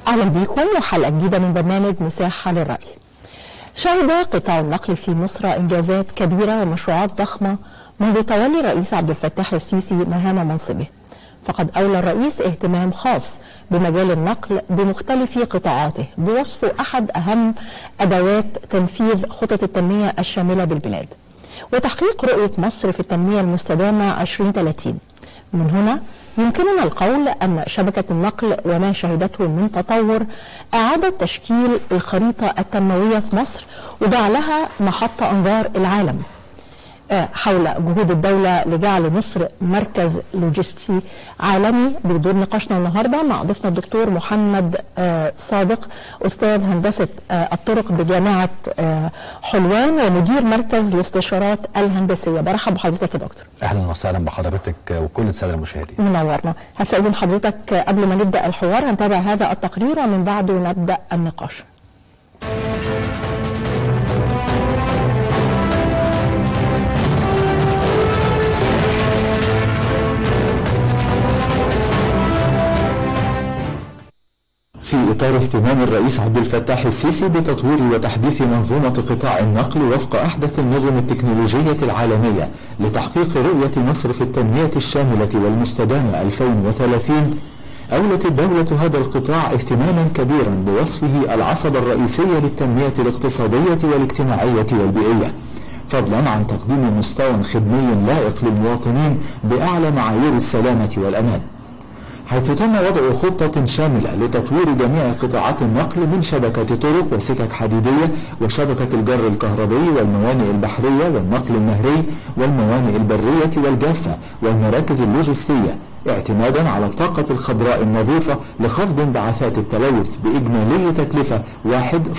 أهلا بكم وحلقة جديدة من برنامج مساحة للرأي شهد قطاع النقل في مصر إنجازات كبيرة ومشروعات ضخمة منذ تولي الرئيس عبد الفتاح السيسي مهام منصبه فقد أولى الرئيس اهتمام خاص بمجال النقل بمختلف قطاعاته بوصفه أحد أهم أدوات تنفيذ خطط التنمية الشاملة بالبلاد وتحقيق رؤية مصر في التنمية المستدامة 2030 من هنا يمكننا القول أن شبكة النقل وما شهدته من تطور أعادت تشكيل الخريطة التنموية في مصر وجعلها محط أنظار العالم حول جهود الدولة لجعل مصر مركز لوجستي عالمي بيدور نقاشنا النهاردة مع ضيفنا الدكتور محمد صادق أستاذ هندسة الطرق بجامعة حلوان ومدير مركز الاستشارات الهندسية برحب بحضرتك يا دكتور أهلا وسهلا بحضرتك وكل السادة المشاهدين منورنا هستأذن حضرتك قبل ما نبدأ الحوار هنتابع هذا التقرير ومن بعده نبدأ النقاش في إطار اهتمام الرئيس عبد الفتاح السيسي بتطوير وتحديث منظومة قطاع النقل وفق أحدث النظم التكنولوجية العالمية لتحقيق رؤية مصر في التنمية الشاملة والمستدامة 2030 أولت الدولة هذا القطاع اهتماما كبيرا بوصفه العصب الرئيسي للتنمية الاقتصادية والاجتماعية والبيئية فضلا عن تقديم مستوى خدمي لائق للمواطنين بأعلى معايير السلامة والأمان حيث تم وضع خطة شاملة لتطوير جميع قطاعات النقل من شبكة طرق وسكك حديدية وشبكة الجر الكهربي والموانئ البحرية والنقل النهري والموانئ البرية والجافة والمراكز اللوجستية اعتمادا على الطاقة الخضراء النظيفة لخفض انبعاثات التلوث بإجمالي تكلفة 1.669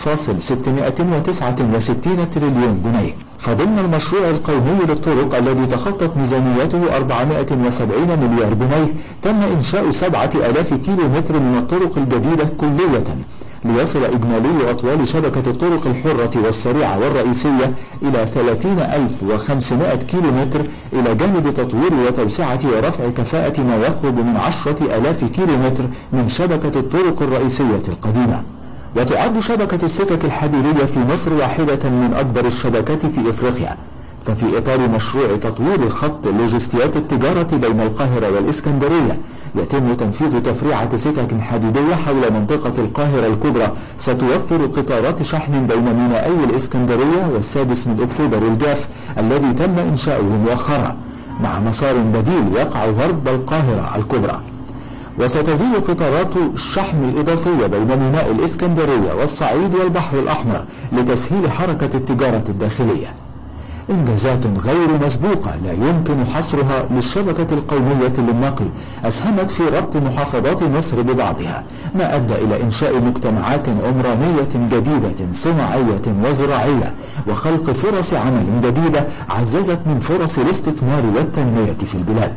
تريليون جنيه فضمن المشروع القومي للطرق الذي تخطت ميزانيته 470 مليار جنيه تم إنشاء 7000 كيلو متر من الطرق الجديدة كلية ليصل إجمالي أطوال شبكة الطرق الحرة والسريعة والرئيسية إلى 30500 كيلو متر إلى جانب تطوير وتوسعة ورفع كفاءة ما يقرب من 10000 كيلو متر من شبكة الطرق الرئيسية القديمة وتعد شبكة السكك الحديدية في مصر واحدة من أكبر الشبكات في إفريقيا ففي إطار مشروع تطوير خط لوجستيات التجارة بين القاهرة والإسكندرية يتم تنفيذ تفريعة سكك حديدية حول منطقة القاهرة الكبرى ستوفر قطارات شحن بين مينائي الإسكندرية والسادس من أكتوبر الجاف الذي تم إنشاؤه مؤخرا مع مسار بديل يقع غرب القاهرة الكبرى وستزيد قطارات الشحن الإضافية بين ميناء الإسكندرية والصعيد والبحر الأحمر لتسهيل حركة التجارة الداخلية إنجازات غير مسبوقة لا يمكن حصرها للشبكة القومية للنقل أسهمت في ربط محافظات مصر ببعضها ما أدى إلى إنشاء مجتمعات عمرانية جديدة صناعية وزراعية وخلق فرص عمل جديدة عززت من فرص الاستثمار والتنمية في البلاد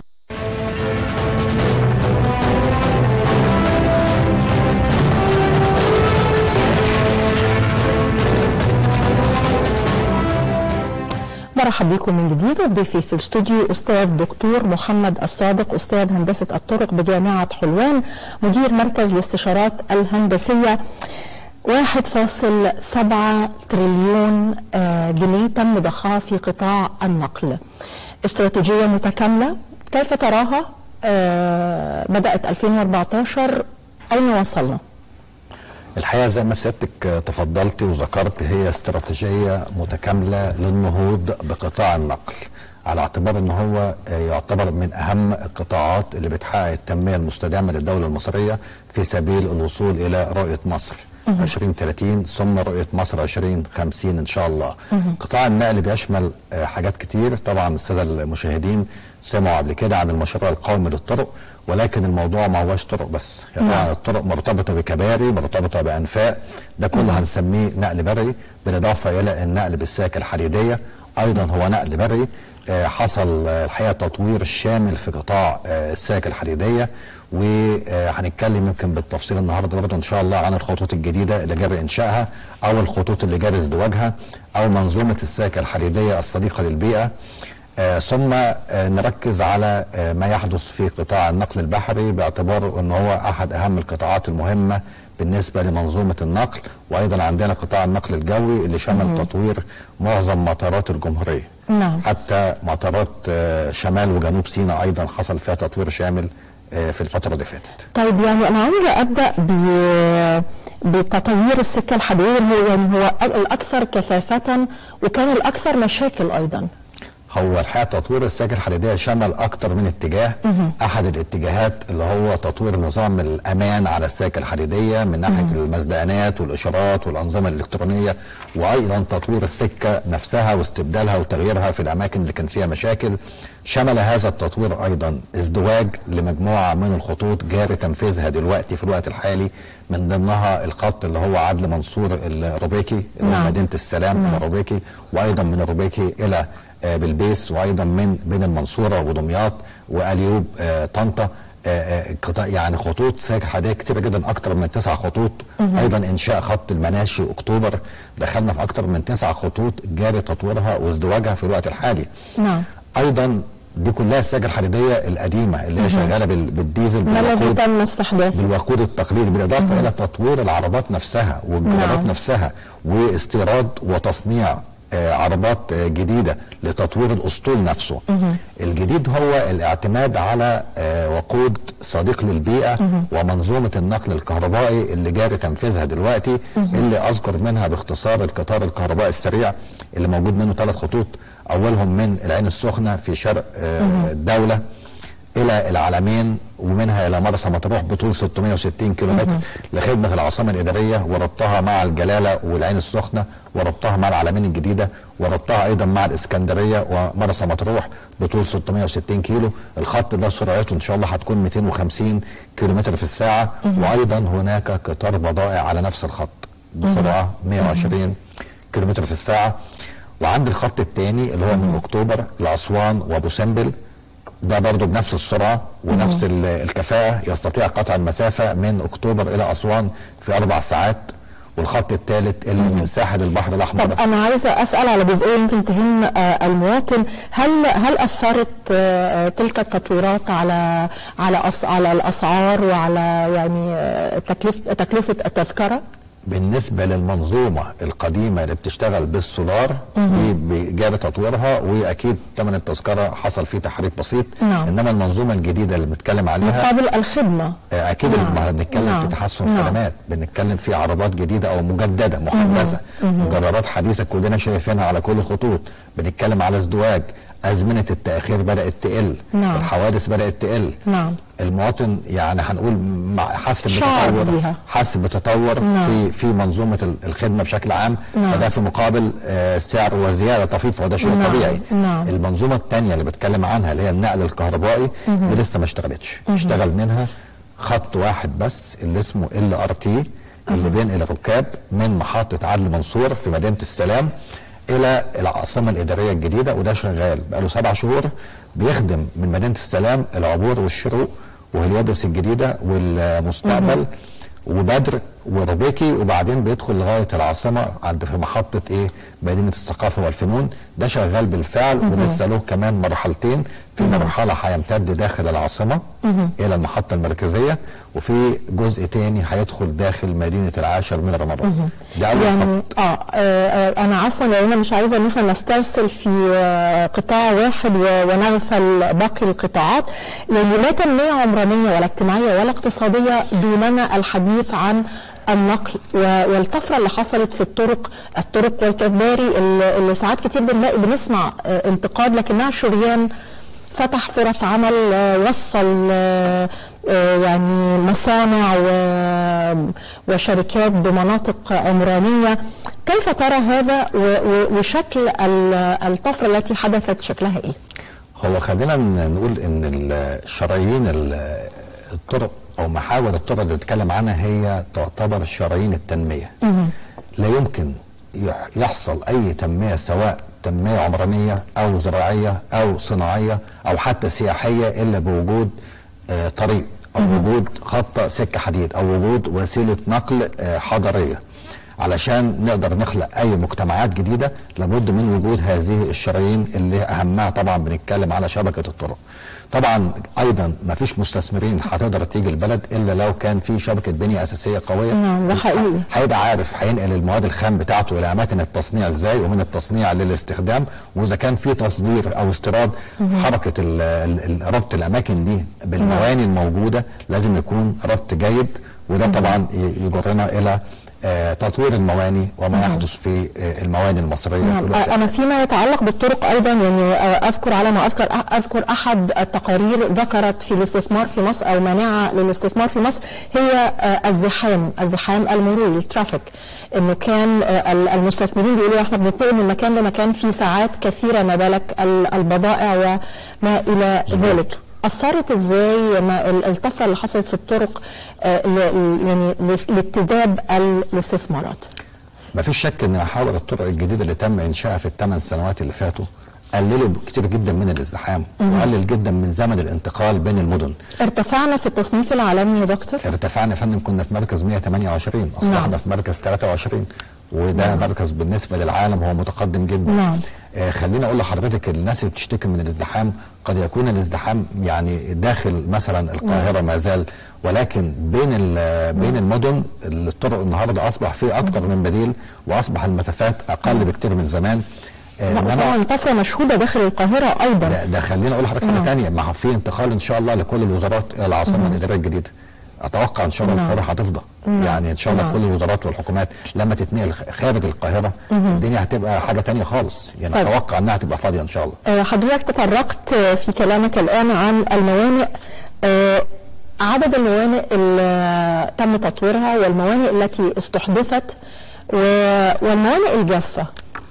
مرحبا بكم من جديد وضيفي في الاستوديو استاذ دكتور محمد الصادق استاذ هندسه الطرق بجامعه حلوان مدير مركز الاستشارات الهندسيه 1.7 تريليون جنيه تم ضخها في قطاع النقل استراتيجيه متكامله كيف تراها بدات 2014 اين وصلنا الحقيقه زي ما سيادتك تفضلت وذكرت هي استراتيجيه متكامله للنهوض بقطاع النقل على اعتبار ان هو يعتبر من اهم القطاعات اللي بتحقق التنميه المستدامه للدوله المصريه في سبيل الوصول الى رؤيه مصر 2030 ثم رؤيه مصر 2050 ان شاء الله. قطاع النقل بيشمل حاجات كتير طبعا الساده المشاهدين سمعوا قبل كده عن المشروع القومي للطرق ولكن الموضوع ما هوش طرق بس يعني طبعا الطرق مرتبطه بكباري مرتبطه بانفاق ده كله هنسميه نقل بري بالاضافه الى النقل بالساكه الحديديه ايضا هو نقل بري حصل الحقيقه تطوير شامل في قطاع الساكه الحديديه وهنتكلم يمكن بالتفصيل النهارده برضه ان شاء الله عن الخطوط الجديده اللي جاري انشائها او الخطوط اللي جاري ازدواجها او منظومه الساكه الحديديه الصديقه للبيئه آه ثم آه نركز على آه ما يحدث في قطاع النقل البحري باعتبار ان هو احد اهم القطاعات المهمه بالنسبه لمنظومه النقل وايضا عندنا قطاع النقل الجوي اللي شمل تطوير معظم مطارات الجمهوريه نعم. حتى مطارات آه شمال وجنوب سيناء ايضا حصل فيها تطوير شامل آه في الفتره اللي فاتت طيب يعني انا عاوزه ابدا ب بتطوير السكه الحديديه اللي هو يعني هو الاكثر كثافه وكان الاكثر مشاكل ايضا هو الحقيقه تطوير السكك الحديديه شمل اكتر من اتجاه احد الاتجاهات اللي هو تطوير نظام الامان على السكك الحديديه من ناحيه المزدانات والاشارات والانظمه الالكترونيه وايضا تطوير السكه نفسها واستبدالها وتغييرها في الاماكن اللي كان فيها مشاكل شمل هذا التطوير ايضا ازدواج لمجموعه من الخطوط جاري تنفيذها دلوقتي في الوقت الحالي من ضمنها الخط اللي هو عدل منصور الروبيكي اللي هو نعم. مدينه السلام الى الروبيكي وايضا من الروبيكي الى آه، بالبيس وايضا من بين المنصوره ودمياط واليوب آه، طنطا آه، آه، قطاع- يعني خطوط سكك حديديه كتيره جدا اكتر من تسع خطوط ايضا انشاء خط المناشي اكتوبر دخلنا في اكتر من تسع خطوط جاري تطويرها وازدواجها في الوقت الحالي نعم ايضا دي كلها السكك الحديديه القديمه اللي هي شغاله بال- بالديزل ما الذي بالوقود تم استحداثه بالوقود التقليدي بالاضافه الى تطوير العربات نفسها والجرارات نعم. نفسها واستيراد وتصنيع آه، عربات آه، جديده لتطوير الاسطول نفسه الجديد هو الاعتماد على آه، وقود صديق للبيئه ومنظومه النقل الكهربائي اللي جاري تنفيذها دلوقتي اللي اذكر منها باختصار القطار الكهربائي السريع اللي موجود منه ثلاث خطوط اولهم من العين السخنه في شرق آه، الدوله الى العلمين ومنها الى مرسى مطروح بطول 660 كيلومتر لخدمه العاصمه الاداريه وربطها مع الجلاله والعين السخنه وربطها مع العلمين الجديده وربطها ايضا مع الاسكندريه ومرسى مطروح بطول 660 كيلو الخط ده سرعته ان شاء الله هتكون 250 كيلومتر في الساعه وايضا هناك قطار بضائع على نفس الخط بسرعه 120 كيلومتر في الساعه وعند الخط الثاني اللي هو من اكتوبر لاسوان وابو سمبل ده برضه بنفس السرعه ونفس ال- الكفاءه يستطيع قطع المسافه من اكتوبر الى اسوان في اربع ساعات والخط الثالث اللي من ساحل البحر الاحمر طب انا عايزه اسال على جزئيه يمكن تهم آه، المواطن هل هل اثرت آه، تلك التطويرات على على أس- على الاسعار وعلى يعني آه، تكلفه تكلفه التذكره؟ بالنسبه للمنظومه القديمه اللي بتشتغل بالسولار دي بإجابة تطويرها واكيد ثمن التذكره حصل فيه تحريك بسيط نعم. انما المنظومه الجديده اللي بنتكلم عليها مقابل الخدمه آه، اكيد نعم. ما بنتكلم في نعم. تحسن نعم. الخدمات بنتكلم في عربات جديده او مجدده محدثه جرارات حديثه كلنا شايفينها على كل الخطوط بنتكلم على ازدواج ازمنه التاخير بدات تقل نعم. الحوادث بدات تقل نعم المواطن يعني هنقول مع- حس شعر بتطور بيها. حس بتطور نعم. في في منظومه ال- الخدمه بشكل عام نعم. فده في مقابل آه، سعر وزياده طفيفه وده شيء نعم. طبيعي نعم. المنظومه الثانيه اللي بتكلم عنها اللي هي النقل الكهربائي دي لسه ما اشتغلتش اشتغل منها خط واحد بس اللي اسمه ال ار تي اللي بينقل الركاب من محطه عدلي منصور في مدينه السلام الى العاصمه الاداريه الجديده وده شغال بقاله سبع شهور بيخدم من مدينه السلام العبور والشروق وهليوبلس الجديده والمستقبل وبدر وربيكي وبعدين بيدخل لغايه العاصمه عند في محطه ايه مدينه الثقافه والفنون ده شغال بالفعل ولسه له كمان مرحلتين في مرحله هيمتد داخل العاصمه الى المحطه المركزيه وفي جزء تاني هيدخل داخل مدينه العاشر من رمضان ده اول يعني خط آه, آه, آه انا عفوا لان انا مش عايزه ان احنا نسترسل في آه قطاع واحد و- ونغفل باقي القطاعات يعني لا تنميه عمرانيه ولا اجتماعيه ولا اقتصاديه دوننا الحديث عن النقل و- والطفره اللي حصلت في الطرق الطرق والكباري اللي اللي ساعات كتير بنلاقي بنسمع آه انتقاد لكنها شريان فتح فرص عمل آه، وصل آه، آه، يعني مصانع و- وشركات بمناطق عمرانية كيف ترى هذا و- و- وشكل ال- الطفرة التي حدثت شكلها ايه؟ هو خلينا ن- نقول ان الشرايين ال- الطرق او محاور الطرق اللي بنتكلم عنها هي تعتبر شرايين التنميه لا يمكن يح- يحصل اي تنميه سواء تنميه عمرانيه او زراعيه او صناعيه او حتى سياحيه الا بوجود آه، طريق او وجود خط سكه حديد او وجود وسيله نقل آه، حضريه علشان نقدر نخلق اي مجتمعات جديده لابد من وجود هذه الشرايين اللي اهمها طبعا بنتكلم على شبكه الطرق طبعا ايضا ما فيش مستثمرين هتقدر تيجي البلد الا لو كان في شبكه بنيه اساسيه قويه نعم، ده حقيقي. هيبقى عارف هينقل المواد الخام بتاعته الى اماكن التصنيع ازاي ومن التصنيع للاستخدام واذا كان في تصدير او استيراد حركه ال- ال- ال- ربط الاماكن دي بالمواني الموجوده لازم يكون ربط جيد وده طبعا ي- يجرنا الى آه، تطوير المواني وما يحدث في آه، المواني المصريه في نعم الوقت أنا فيما يتعلق بالطرق أيضا يعني أذكر على ما أذكر أذكر أحد التقارير ذكرت في الاستثمار في مصر أو مانعة للاستثمار في مصر هي الزحام الزحام المروري الترافيك إنه كان المستثمرين بيقولوا إحنا بنتنقل من مكان لمكان في ساعات كثيرة ما بالك البضائع وما إلى ذلك أثرت إزاي ما الطفرة اللي حصلت في الطرق آه، ل- ل- يعني لاجتذاب الاستثمارات ما فيش شك ان محاور الطرق الجديده اللي تم انشائها في الثمان سنوات اللي فاتوا قللوا كتير جدا من الازدحام وقلل جدا من زمن الانتقال بين المدن ارتفعنا في التصنيف العالمي يا دكتور ارتفعنا يا فندم كنا في مركز 128 اصبحنا نعم. في مركز 23 وده مركز بالنسبه للعالم هو متقدم جدا نعم. آه خليني اقول لحضرتك الناس اللي بتشتكي من الازدحام قد يكون الازدحام يعني داخل مثلا القاهره ما زال ولكن بين ال- بين المدن الطرق النهارده اصبح فيه اكتر من بديل واصبح المسافات اقل بكتير من زمان آه، لا، إنما طبعا طفره مشهوده داخل القاهره ايضا ده, ده خليني اقول لحضرتك حاجه نعم. ثانيه ما هو في انتقال ان شاء الله لكل الوزارات الى العاصمه الاداريه الجديده اتوقع ان شاء الله نعم. القاهره هتفضى نعم. يعني ان شاء الله نعم. كل الوزارات والحكومات لما تتنقل خارج القاهره الدنيا هتبقى حاجه تانية خالص يعني طيب. اتوقع انها تبقى فاضيه ان شاء الله آه، حضرتك تطرقت آه، في كلامك الآن عن الموانئ آه، عدد الموانئ اللي تم تطويرها والموانئ التي استحدثت و- والموانئ الجافة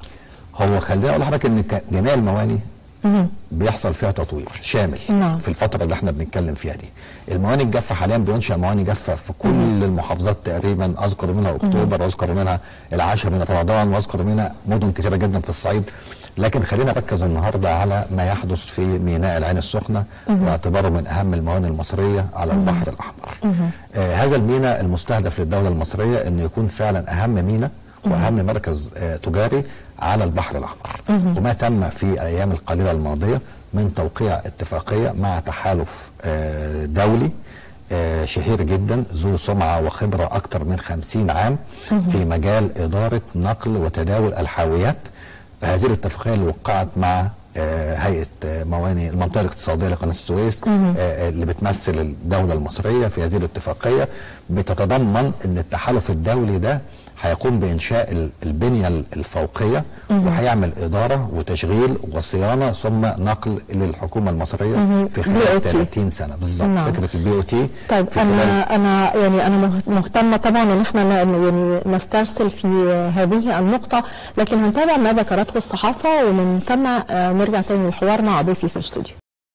هو خليني اقول لحضرتك ان ك- جميع المواني بيحصل فيها تطوير شامل نعم. في الفتره اللي احنا بنتكلم فيها دي المواني الجافه حاليا بينشا مواني جافه في كل المحافظات تقريبا اذكر منها اكتوبر واذكر منها العاشر من رمضان واذكر منها مدن كثيره جدا في الصعيد لكن خلينا نركز النهارده على ما يحدث في ميناء العين السخنه واعتباره من اهم الموانئ المصريه على البحر الاحمر آه هذا الميناء المستهدف للدوله المصريه انه يكون فعلا اهم ميناء واهم مركز آه تجاري على البحر الاحمر وما تم في الايام القليله الماضيه من توقيع اتفاقيه مع تحالف آه دولي آه شهير جدا ذو سمعه وخبره اكثر من خمسين عام في مجال اداره نقل وتداول الحاويات هذه الاتفاقيه اللي وقعت مع آه، هيئه آه، موانئ المنطقه الاقتصاديه لقناه السويس آه، آه، اللي بتمثل الدوله المصريه في هذه الاتفاقيه بتتضمن ان التحالف الدولي ده هيقوم بانشاء ال- البنيه ال- الفوقيه وهيعمل اداره وتشغيل وصيانه ثم نقل للحكومه المصريه في خلال BOT. 30 سنه بالظبط نعم. فكره البي او تي طيب في خلال انا انا يعني انا مه- مهتمه طبعا ان احنا ن- يعني نسترسل في هذه النقطه لكن هنتابع ما ذكرته الصحافه ومن ثم آه، نرجع تاني للحوار مع ضيفي في الاستوديو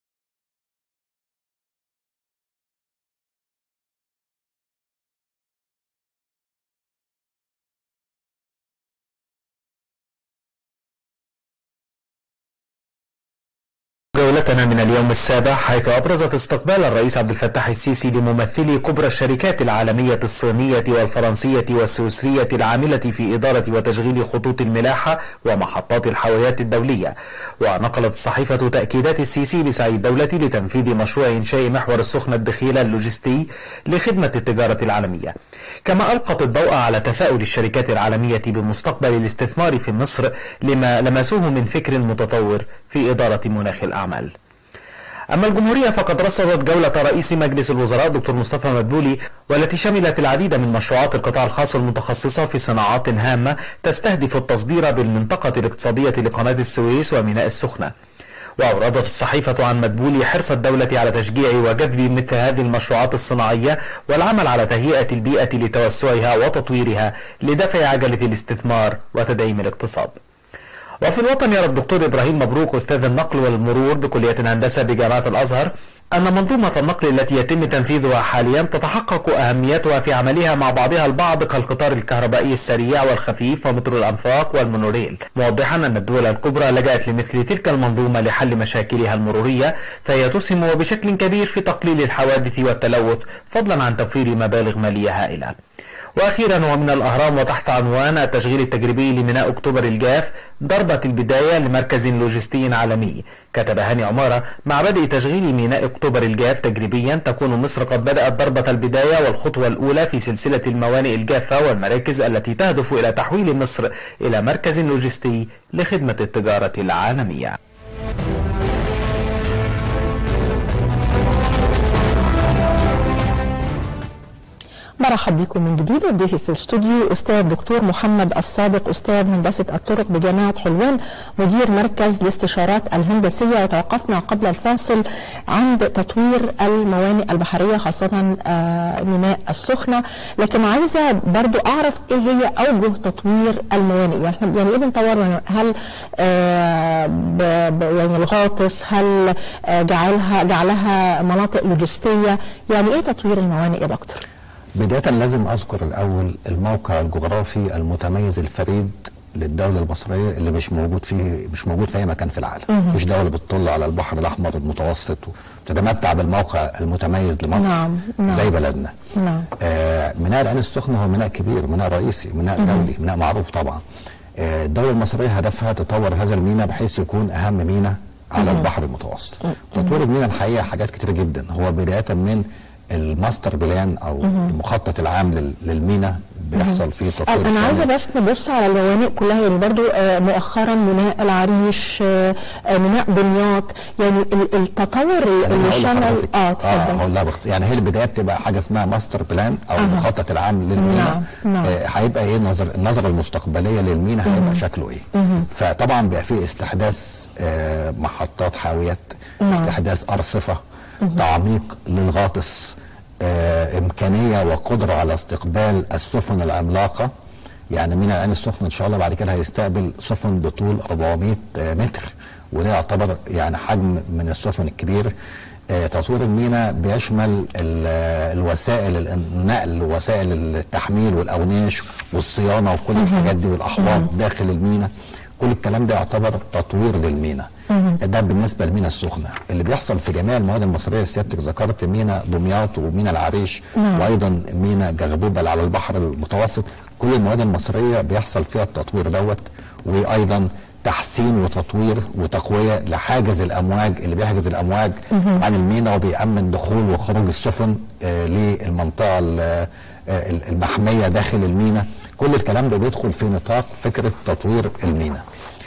جولتنا من اليوم السابع حيث أبرزت استقبال الرئيس عبد الفتاح السيسي لممثلي كبرى الشركات العالمية الصينية والفرنسية والسويسرية العاملة في إدارة وتشغيل خطوط الملاحة ومحطات الحاويات الدولية ونقلت الصحيفة تأكيدات السيسي لسعي الدولة لتنفيذ مشروع إنشاء محور السخنة الدخيلة اللوجستي لخدمة التجارة العالمية كما ألقت الضوء على تفاؤل الشركات العالمية بمستقبل الاستثمار في مصر لما لمسوه من فكر متطور في إدارة مناخ الأعمال أما الجمهورية فقد رصدت جولة رئيس مجلس الوزراء دكتور مصطفى مدبولي والتي شملت العديد من مشروعات القطاع الخاص المتخصصة في صناعات هامة تستهدف التصدير بالمنطقة الاقتصادية لقناة السويس وميناء السخنة وأوردت الصحيفة عن مدبولي حرص الدولة على تشجيع وجذب مثل هذه المشروعات الصناعية والعمل على تهيئة البيئة لتوسعها وتطويرها لدفع عجلة الاستثمار وتدعيم الاقتصاد وفي الوطن يرى الدكتور ابراهيم مبروك استاذ النقل والمرور بكليه الهندسه بجامعه الازهر ان منظومه النقل التي يتم تنفيذها حاليا تتحقق اهميتها في عملها مع بعضها البعض كالقطار الكهربائي السريع والخفيف ومترو الانفاق والمونوريل موضحا ان الدول الكبرى لجأت لمثل تلك المنظومه لحل مشاكلها المروريه فهي تسهم وبشكل كبير في تقليل الحوادث والتلوث فضلا عن توفير مبالغ ماليه هائله واخيرا ومن الاهرام وتحت عنوان التشغيل التجريبي لميناء اكتوبر الجاف ضربة البداية لمركز لوجستي عالمي كتب هاني عمارة مع بدء تشغيل ميناء اكتوبر الجاف تجريبيا تكون مصر قد بدأت ضربة البداية والخطوة الاولى في سلسلة الموانئ الجافة والمراكز التي تهدف الى تحويل مصر الى مركز لوجستي لخدمة التجارة العالمية مرحب بكم من جديد ضيفي في الاستوديو استاذ دكتور محمد الصادق استاذ هندسه الطرق بجامعه حلوان مدير مركز الاستشارات الهندسيه وتوقفنا قبل الفاصل عند تطوير الموانئ البحريه خاصه آه، ميناء السخنه لكن عايزه برضو اعرف ايه هي اوجه تطوير الموانئ يعني إحنا- يعني ايه بنطور هل آه، ب- ب- يعني الغاطس هل آه، جعلها جعلها مناطق لوجستيه يعني ايه تطوير الموانئ يا دكتور؟ بداية لازم أذكر الأول الموقع الجغرافي المتميز الفريد للدولة المصرية اللي مش موجود فيه مش موجود في أي مكان في العالم مفيش دولة بتطل على البحر الأحمر المتوسط وتتمتع بالموقع المتميز لمصر نعم، نعم. زي بلدنا نعم. آه ميناء العين السخنة هو ميناء كبير ميناء رئيسي ميناء دولي ميناء معروف طبعا آه الدولة المصرية هدفها تطور هذا الميناء بحيث يكون أهم ميناء على البحر المتوسط تطوير الميناء الحقيقة حاجات كتير جدا هو بداية من الماستر بلان او المخطط العام لل- للميناء بيحصل فيه تطوير انا عايزه شامل. بس نبص على الموانئ كلها يعني برضو آه، مؤخرا ميناء العريش آه، آه، ميناء دمياط يعني ال- التطور يعني اللي هقول شمل لحضرتك- اه اه اتفضل هقول لها بخص... يعني هي البدايه بتبقى حاجه اسمها ماستر بلان او المخطط العام للميناء نعم، نعم. آه، هيبقى ايه النظر النظره المستقبليه للميناء هيبقى شكله ايه فطبعا بيبقى فيه استحداث آه، محطات حاويات استحداث ارصفه تعميق للغاطس آه، امكانيه وقدره على استقبال السفن العملاقه يعني ميناء العين السخنه ان شاء الله بعد كده هيستقبل سفن بطول 400 متر وده يعتبر يعني حجم من السفن الكبير آه، تطوير الميناء بيشمل ال- الوسائل النقل ووسائل التحميل والاوناش والصيانه وكل الحاجات دي والاحواض داخل الميناء كل الكلام ده يعتبر تطوير للميناء ده بالنسبه لميناء السخنه اللي بيحصل في جميع المواد المصريه سيادتك ذكرت ميناء دمياط وميناء العريش وايضا ميناء جغبوبه اللي على البحر المتوسط كل المواد المصريه بيحصل فيها التطوير دوت وايضا تحسين وتطوير وتقويه لحاجز الامواج اللي بيحجز الامواج عن الميناء وبيامن دخول وخروج السفن آه للمنطقه ال- آه المحميه داخل الميناء كل الكلام ده بيدخل في نطاق فكره تطوير الميناء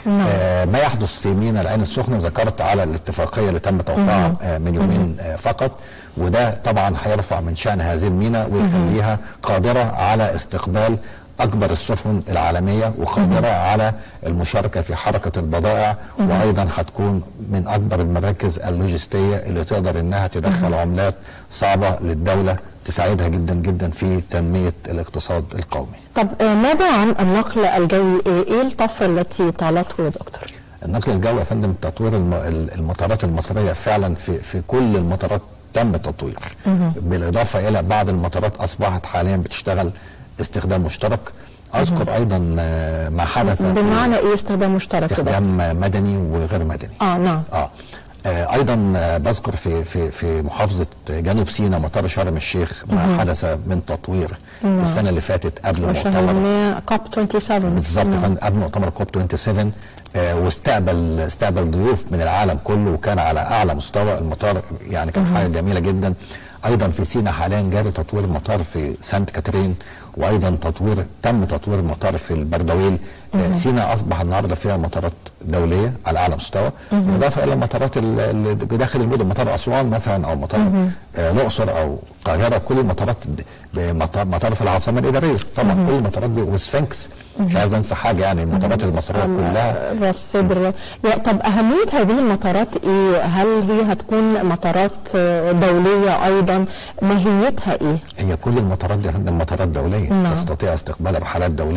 آه ما يحدث في ميناء العين السخنه ذكرت على الاتفاقيه اللي تم توقيعها آه من يومين آه فقط وده طبعا هيرفع من شان هذه الميناء ويخليها قادره على استقبال اكبر السفن العالميه وقادره على المشاركه في حركه البضائع وايضا هتكون من اكبر المراكز اللوجستيه اللي تقدر انها تدخل عملات صعبه للدوله تساعدها جدا جدا في تنميه الاقتصاد القومي. طب آه، ماذا عن النقل الجوي آه، ايه الطفره التي طالته يا دكتور؟ النقل الجوي يا فندم تطوير الم- ال- المطارات المصريه فعلا في في كل المطارات تم التطوير بالاضافه الى بعض المطارات اصبحت حاليا بتشتغل استخدام مشترك اذكر ايضا آه، ما حدث في بمعنى ايه استخدام مشترك كده؟ استخدام مدني وغير مدني اه نعم اه آه، ايضا آه، بذكر في في في محافظه جنوب سيناء مطار شرم الشيخ ما حدث من تطوير السنه اللي فاتت قبل مؤتمر وشاهدناه كاب 27 بالظبط نعم. فن- قبل مؤتمر كوب 27 آه، واستقبل استقبل ضيوف من العالم كله وكان على اعلى مستوى المطار يعني كان حاجه جميله جدا ايضا في سينا حاليا جاري تطوير المطار في سانت كاترين وايضا تطوير تم تطوير المطار في البردويل آه، سينا اصبح النهارده فيها مطارات دوليه على اعلى مستوى بالاضافه الى المطارات ال- اللي داخل المدن مطار اسوان مثلا او مطار آه، الاقصر او القاهره كل المطارات د- بمطار مطار في العاصمه الاداريه طبعا كل المطارات دي وسفنكس مش عايز انسى حاجه يعني المطارات المصريه كلها راس صدر يا طب أهمية هذه المطارات إيه؟ هل هي هتكون مطارات آه، دولية أيضا؟ ماهيتها إيه؟ هي كل المطارات دي يا فندم مطارات دوليه نعم. تستطيع استقبال رحلات دوليه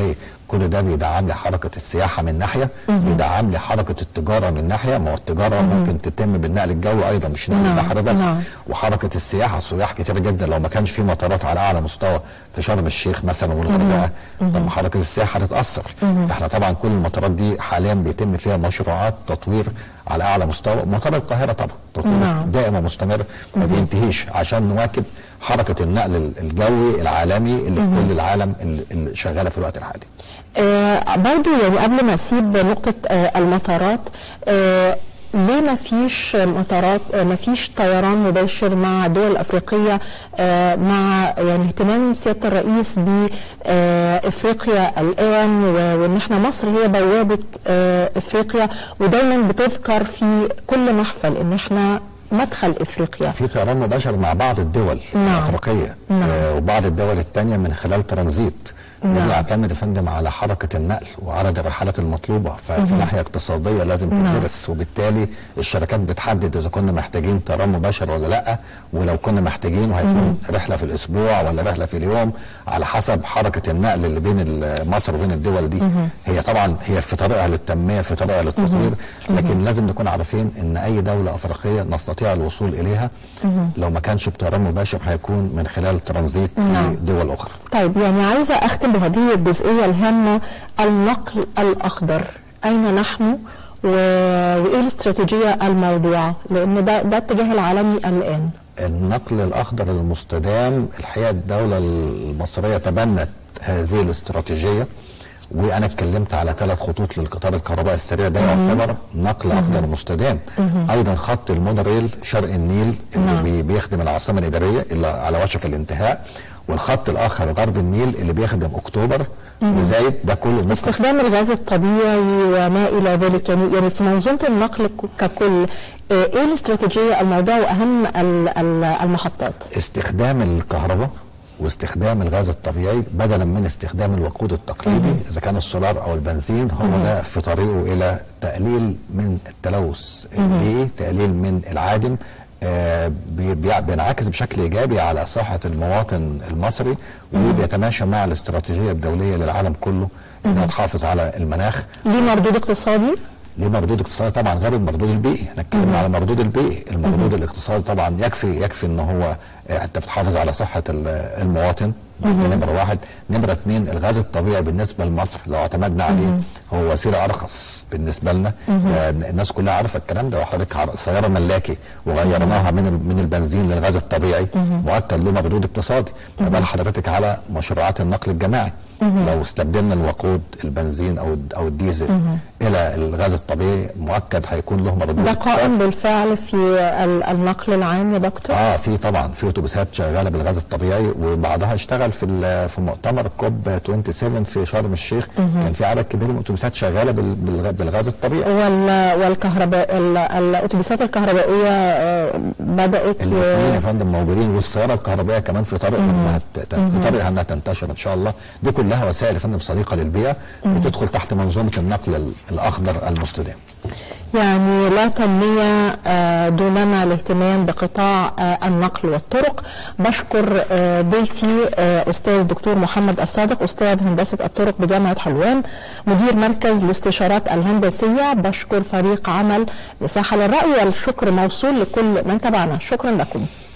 كل ده بيدعم لي حركه السياحه من ناحيه بيدعم لي حركه التجاره من ناحيه ما هو التجاره ممكن تتم بالنقل الجوي ايضا مش نقل نعم، البحر بس نعم. وحركه السياحه السياح كتير جدا لو ما كانش في مطارات على اعلى مستوى في شرم الشيخ مثلا والغردقه طب ما حركه السياحه هتتاثر فاحنا طبعا كل المطارات دي حاليا بيتم فيها مشروعات تطوير على اعلى مستوى مطار القاهره طبعا تطوير نعم. دائم ومستمر ما بينتهيش عشان نواكب حركه النقل الجوي العالمي اللي في كل العالم اللي- اللي شغاله في الوقت الحالي آه برضو يعني قبل ما اسيب نقطة آه المطارات آه ليه ما فيش مطارات آه ما فيش طيران مباشر مع دول افريقيه آه مع يعني اهتمام سياده الرئيس بافريقيا الان و- وان احنا مصر هي بوابه آه افريقيا ودايما بتذكر في كل محفل ان احنا مدخل افريقيا في طيران مباشر مع بعض الدول نعم. الافريقيه نعم. آه وبعض الدول الثانيه من خلال ترانزيت نعم. نعم. يعتمد يا فندم على حركه النقل وعدد الرحلات المطلوبه ففي ناحيه اقتصاديه لازم نعم. تدرس وبالتالي الشركات بتحدد اذا كنا محتاجين طيران مباشر ولا لا ولو كنا محتاجين وهيكون رحله في الاسبوع ولا رحله في اليوم على حسب حركه النقل اللي بين ال- مصر وبين الدول دي هي طبعا هي في طريقها للتنميه في طريقها للتطوير لكن لازم نكون عارفين ان اي دوله افريقيه نستطيع الوصول اليها لو ما كانش بطيران مباشر هيكون من خلال ترانزيت في نعم. دول اخرى طيب يعني عايزة أختم بهذه الجزئية الهامة النقل الأخضر أين نحن و... وإيه الاستراتيجية الموضوعة لأن ده ده الاتجاه العالمي الآن النقل الاخضر المستدام الحقيقه الدوله المصريه تبنت هذه الاستراتيجيه وانا اتكلمت على ثلاث خطوط للقطار الكهربائي السريع ده يعتبر نقل اخضر مستدام ايضا خط المونوريل شرق النيل اللي نعم. بي- بيخدم العاصمه الاداريه اللي على وشك الانتهاء والخط الاخر غرب النيل اللي بيخدم اكتوبر وزايد ده كله نقل استخدام الغاز الطبيعي وما إلى ذلك يعني يعني في منظومة النقل ك- ككل آه، إيه الاستراتيجية الموضوعة وأهم ال- ال- المحطات استخدام الكهرباء واستخدام الغاز الطبيعي بدلا من استخدام الوقود التقليدي اذا كان السولار او البنزين هو ده في طريقه الى تقليل من التلوث البيئي تقليل من العادم آه بي- بي- بينعكس بشكل ايجابي على صحه المواطن المصري وبيتماشى مع الاستراتيجيه الدوليه للعالم كله انها تحافظ على المناخ ليه مردود اقتصادي ليه مردود اقتصادي طبعا غير المردود البيئي احنا اتكلمنا على المردود البيئي المردود الاقتصادي طبعا يكفي يكفي ان هو آه، انت بتحافظ على صحه ال- المواطن دي نمره واحد نمره اثنين الغاز الطبيعي بالنسبه لمصر لو اعتمدنا عليه هو وسيله ارخص بالنسبه لنا آه، الناس كلها عارفه الكلام ده وحضرتك عار- سياره ملاكي وغيرناها من ال- من البنزين للغاز الطبيعي مؤكد له مردود اقتصادي ما بال حضرتك على مشروعات النقل الجماعي لو استبدلنا الوقود البنزين او الد- او الديزل الى الغاز الطبيعي مؤكد هيكون له مردود ده اقتصادي. قائم بالفعل في ال- النقل العام يا دكتور اه في طبعا في اتوبيسات شغاله بالغاز الطبيعي وبعضها اشتغل في ال- في مؤتمر كوب 27 في شرم الشيخ كان في عدد كبير من الاتوبيسات شغاله بال- بالغ- بالغاز الطبيعي وال والكهرباء ال- الاتوبيسات الكهربائيه آه، بدات الاثنين يا فندم موجودين والسياره الكهربائيه كمان في طريق انها ت- ت- في طريقها انها تنتشر ان شاء الله دي كلها وسائل يا فندم صديقه للبيئه بتدخل تحت منظومه النقل ال- الاخضر المستدام يعني لا تنمية آه، دونما الاهتمام بقطاع آه، النقل والطرق بشكر آه، ضيفي آه، أستاذ دكتور محمد الصادق أستاذ هندسة الطرق بجامعة حلوان مدير مركز الاستشارات الهندسية بشكر فريق عمل مساحة للرأي والشكر موصول لكل من تابعنا شكرا لكم